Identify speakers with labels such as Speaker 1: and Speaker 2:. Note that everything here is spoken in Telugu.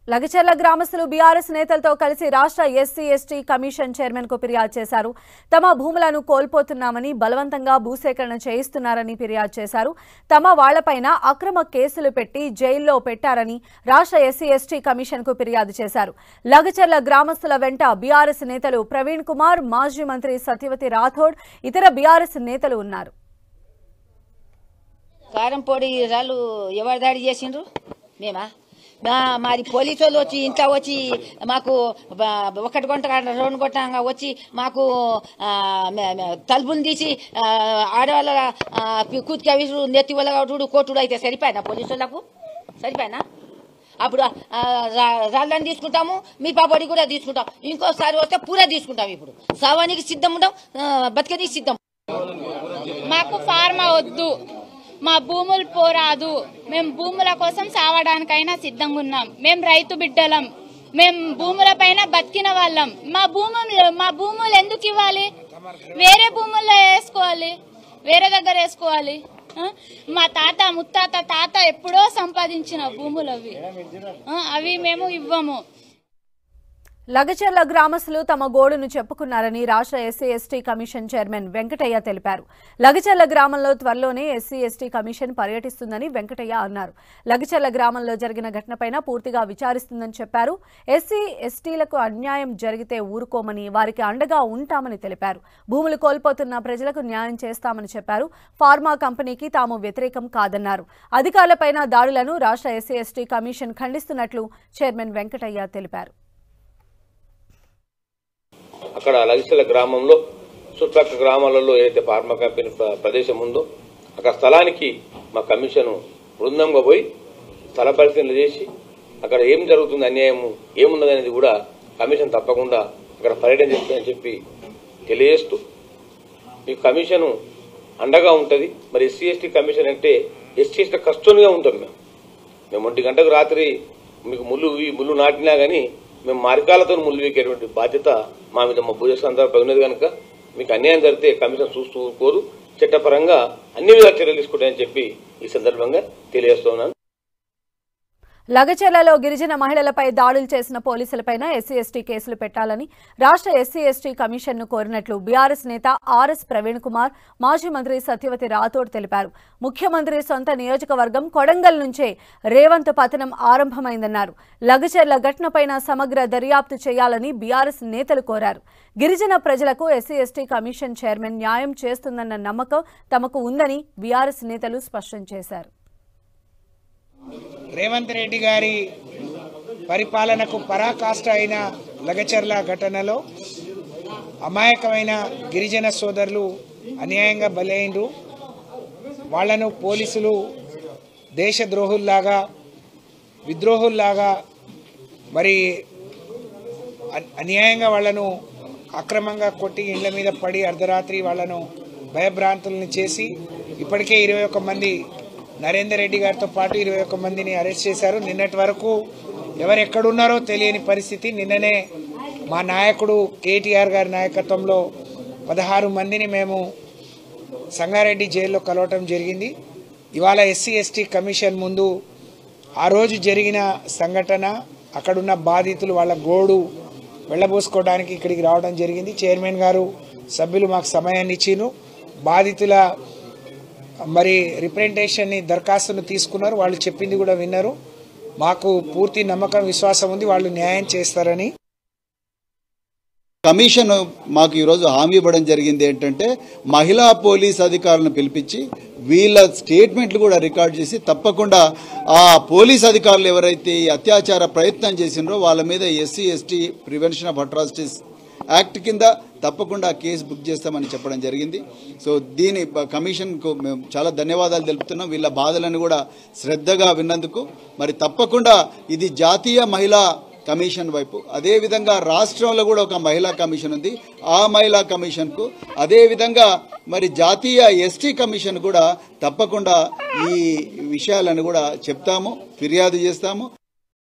Speaker 1: లగచర్ల గ్రామస్తులు బీఆర్ఎస్ నేతలతో కలిసి రాష్ట్ర ఎస్సీ ఎస్టీ కమిషన్ చైర్మన్ కు ఫిర్యాదు చేశారు తమ భూములను కోల్పోతున్నామని బలవంతంగా భూసేకరణ చేయిస్తున్నారని ఫిర్యాదు చేశారు తమ వాళ్లపైన అక్రమ కేసులు పెట్టి జైల్లో పెట్టారని రాష్ట్ర ఎస్సీ ఎస్టీ కమిషన్ కు ఫిర్యాదు చేశారు లగచర్ల గ్రామస్తుల వెంట బీఆర్ఎస్ నేతలు ప్రవీణ్ కుమార్ మాజీ మంత్రి సత్యవతి రాథోడ్ ఇతర బీఆర్ఎస్ నేతలు ఉన్నారు
Speaker 2: కారం పొడి రాళ్ళు ఎవరు దాడి చేసిండ్రు మేమా మా మాది పోలీసు వాళ్ళు వచ్చి ఇంట్లో వచ్చి మాకు బ- ఒకటి గంట రెండు గంటగా వచ్చి మాకు ఆ, మే- మే- తలుపులు తీసి ఆ, ఆడవాళ్ళ కూతుకి విసురు నెత్తి వల్ల చూడు కోటుడు అయితే సరిపోయినా పోలీసు వాళ్ళకు సరిపోయినా అప్పుడు ఆ, రా- రాళ్ళని తీసుకుంటాము మీ పాపడి కూడా తీసుకుంటాం ఇంకోసారి వస్తే పూరా తీసుకుంటాం ఇప్పుడు సావానికి సిద్ధం ఉంటాం ఆ, బతికనికి సిద్ధం
Speaker 3: మాకు ఫార్మా వద్దు మా భూములు పోరాదు మేము భూముల కోసం సావడానికైనా సిద్ధంగా ఉన్నాం మేము రైతు బిడ్డలం మేము భూముల పైన బతికిన వాళ్ళం మా భూములు మా భూములు ఎందుకు ఇవ్వాలి వేరే భూముల్లో వేసుకోవాలి వేరే దగ్గర వేసుకోవాలి ఆ? మా తాత ముత్తాత తాత ఎప్పుడో సంపాదించిన భూములు అవి ఆ, అవి మేము ఇవ్వము
Speaker 1: లగచర్ల గ్రామస్తులు తమ గోడును చెప్పుకున్నారని రాష్ట్ర SC ST commission chairman Venkataiah తెలిపారు లగచర్ల గ్రామంలో త్వరలోనే ఎస్సీ ఎస్టీ కమిషన్ పర్యటిస్తుందని వెంకటయ్య అన్నారు లగచర్ల గ్రామంలో జరిగిన ఘటనపైన పూర్తిగా విచారిస్తుందని చెప్పారు ఎస్సీ ఎస్టీలకు అన్యాయం జరిగితే ఊరుకోమని వారికి అండగా ఉంటామని తెలిపారు భూములు కోల్పోతున్న ప్రజలకు న్యాయం చేస్తామని చెప్పారు ఫార్మా కంపెనీకి తాము వ్యతిరేకం కాదన్నారు అధికారులపైన దాడులను రాష్ట్ర ఎస్సీ ఎస్టీ కమిషన్ ఖండిస్తున్నట్లు చైర్మన్ వెంకటయ్య తెలిపారు
Speaker 4: అక్కడ లగిసల గ్రామంలో చుట్టుపక్కల గ్రామాలలో ఏదైతే ఫార్మా కంపెనీ ప్ర- ప్రదేశం ఉందో అక్కడ స్థలానికి మా కమిషన్ బృందంగా పోయి స్థల పరిశీలన చేసి అక్కడ ఏం జరుగుతుంది అన్యాయము ఏమున్నదనేది కూడా కమిషన్ తప్పకుండా అక్కడ పర్యటన చేస్తుందని చెప్పి తెలియజేస్తూ ఈ కమిషను అండగా ఉంటుంది మరి ఎస్సీ ఎస్టీ కమిషన్ అంటే ఎస్సీ ఎస్టీ కష్టంగా ఉంటాం మేము మేము ఒంటి గంటకు రాత్రి మీకు ముళ్ళు ఈ ముళ్ళు నాటినా గానీ మేము మార్గాలతో ముళ్ళు వీకేటువంటి బాధ్యత మా మీద మా భూజ సందర్భం ఉన్నది కనుక మీకు అన్యాయం జరిగితే కమిషన్ చూస్తూ ఊరుకోదు చట్టపరంగా అన్ని విధాలు చర్యలు తీసుకుంటాయని చెప్పి ఈ సందర్భంగా తెలియజేస్తున్నాను
Speaker 1: లగచర్లలో గిరిజన మహిళలపై దాడులు చేసిన పోలీసులపైన ఎస్సీ ఎస్టీ కేసులు పెట్టాలని రాష్ట్ర ఎస్సీ ఎస్టీ కమిషన్ను కోరినట్లు బీఆర్ఎస్ నేత ఆర్ఎస్ ప్రవీణ్ కుమార్ మాజీ మంత్రి సత్యవతి రాథోడ్ తెలిపారు ముఖ్యమంత్రి సొంత నియోజకవర్గం కొడంగల్ నుంచే రేవంత్ పతనం ఆరంభమైందన్నారు లగచర్ల ఘటనపైన సమగ్ర దర్యాప్తు చేయాలని బీఆర్ఎస్ నేతలు కోరారు గిరిజన ప్రజలకు ఎస్సీ ఎస్టీ కమిషన్ చైర్మన్ న్యాయం చేస్తుందన్న నమ్మకం తమకు ఉందని బీఆర్ఎస్ నేతలు స్పష్టం చేశారు
Speaker 5: రేవంత్ రెడ్డి గారి పరిపాలనకు పరాకాష్ట అయిన లగచర్ల ఘటనలో అమాయకమైన గిరిజన సోదరులు అన్యాయంగా బలైనరు వాళ్లను పోలీసులు దేశద్రోహుల్లాగా విద్రోహుల్లాగా మరి అన్- అన్యాయంగా వాళ్ళను అక్రమంగా కొట్టి ఇండ్ల మీద పడి అర్ధరాత్రి వాళ్ళను భయభ్రాంతుల్ని చేసి ఇప్పటికే ఇరవై ఒక్క మంది నరేందర్ రెడ్డి గారితో పాటు ఇరవై ఒక్క మందిని అరెస్ట్ చేశారు నిన్నటి వరకు ఎవరు ఎక్కడున్నారో తెలియని పరిస్థితి నిన్ననే మా నాయకుడు కేటీఆర్ గారి నాయకత్వంలో పదహారు మందిని మేము సంగారెడ్డి జైల్లో కలవటం జరిగింది ఇవాళ ఎస్సీ ఎస్టీ కమిషన్ ముందు ఆ రోజు జరిగిన సంఘటన అక్కడున్న బాధితులు వాళ్ళ గోడు వెళ్ళబోసుకోవడానికి ఇక్కడికి రావడం జరిగింది చైర్మన్ గారు సభ్యులు మాకు సమయాన్ని ఇచ్చిను బాధితుల మరి రిప్రజెంటేషన్ని దరఖాస్తును తీసుకున్నారు వాళ్ళు చెప్పింది కూడా విన్నారు మాకు పూర్తి నమ్మకం విశ్వాసం ఉంది వాళ్ళు న్యాయం చేస్తారని
Speaker 6: కమిషన్ మాకు ఈరోజు హామీ ఇవ్వడం జరిగింది ఏంటంటే మహిళా పోలీస్ అధికారులను పిలిపించి వీళ్ళ స్టేట్మెంట్లు కూడా రికార్డ్ చేసి తప్పకుండా ఆ పోలీస్ అధికారులు ఎవరైతే ఈ అత్యాచార ప్రయత్నం చేసినారో వాళ్ళ మీద SC ST prevention of atrocities act కింద తప్పకుండా కేసు బుక్ చేస్తామని చెప్పడం జరిగింది సో దీని బ- కమిషన్కు మేము చాలా ధన్యవాదాలు తెలుపుతున్నాం వీళ్ళ బాధలను కూడా శ్రద్ధగా విన్నందుకు మరి తప్పకుండా ఇది జాతీయ మహిళా కమిషన్ వైపు అదేవిధంగా రాష్ట్రంలో కూడా ఒక మహిళా కమిషన్ ఉంది ఆ మహిళా కమిషన్కు అదేవిధంగా మరి జాతీయ ఎస్టీ కమిషన్ కూడా తప్పకుండా ఈ విషయాలను కూడా చెప్తాము ఫిర్యాదు చేస్తాము